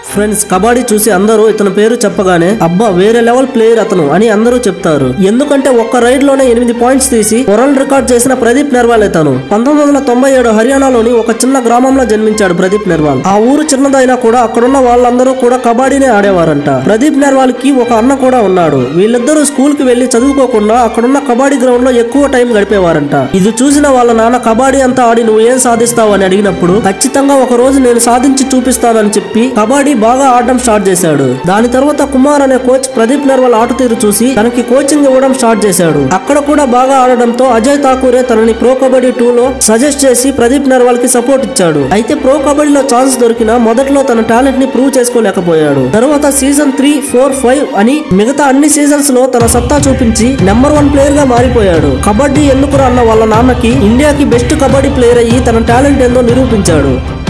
friends kabaddi చూసి అందరూ ఇతని పేరు చెప్పగానే అబ్బా వేరే లెవెల్ ప్లేయర్ అతను అని అందరూ చెప్తారు ఎందుకంటే ఒక్క రైడ్ లోనే ఎనిమిది పాయింట్స్ తీసి వరల్డ్ రికార్డ్ చేసిన ప్రదీప్ నెర్వాల్ ఇతను పంతొమ్మిది వందల తొంభై ఏడు హర్యానాలోని ఒక చిన్న గ్రామంలో జన్మించాడు ప్రదీప్ నెర్వాల్ ఆ ఊరు చిన్నదైనా కూడా అక్కడున్న వాళ్ళందరూ కూడా కబడ్డీనే ఆడేవారంట ప్రదీప్ నెర్వాల్ కి ఒక అన్న కూడా ఉన్నాడు వీళ్ళిద్దరూ స్కూల్ కి వెళ్లి చదువుకోకుండా అక్కడున్న కబడ్డీ గ్రౌండ్ లో ఎక్కువ టైం గడిపేవారంట ఇది చూసిన వాళ్ళ నాన్న కబడ్డీ అంతా ఆడి నువ్వు ఏం సాధిస్తావు అని అడిగినప్పుడు ఖచ్చితంగా ఒక రోజు నేను సాధించి చూపిస్తానని చెప్పి కబడ్డీ బాగా ఆడడం స్టార్ట్ చేశాడు దాని తర్వాత కుమార్ అనే కోచ్ ప్రదీప్ నర్వాల్ ఆట తీరు చూసి తనకి కోచింగ్ ఇవ్వడం స్టార్ట్ చేశాడు అక్కడ కూడా బాగా ఆడడంతో అజయ్ ఠాకూరే తనని ప్రో కబడ్డీ టూ లో సజెస్ట్ చేసి ప్రదీప్ నర్వాల్ కి సపోర్ట్ ఇచ్చాడు అయితే ప్రో కబడ్డీలో ఛాన్స్ దొరికినా మొదట్లో తన టాలెంట్ ని ప్రూవ్ చేసుకోలేకపోయాడు తర్వాత సీజన్ త్రీ ఫోర్ ఫైవ్ అని మిగతా అన్ని సీజన్స్ లో తన సత్తా చూపించి నెంబర్ వన్ ప్లేయర్ గా మారిపోయాడు కబడ్డీ ఎందుకురా అన్న వాళ్ళ నాన్నకి ఇండియాకి బెస్ట్ కబడ్డీ ప్లేయర్ అయ్యి తన టాలెంట్ ఏందో నిరూపించాడు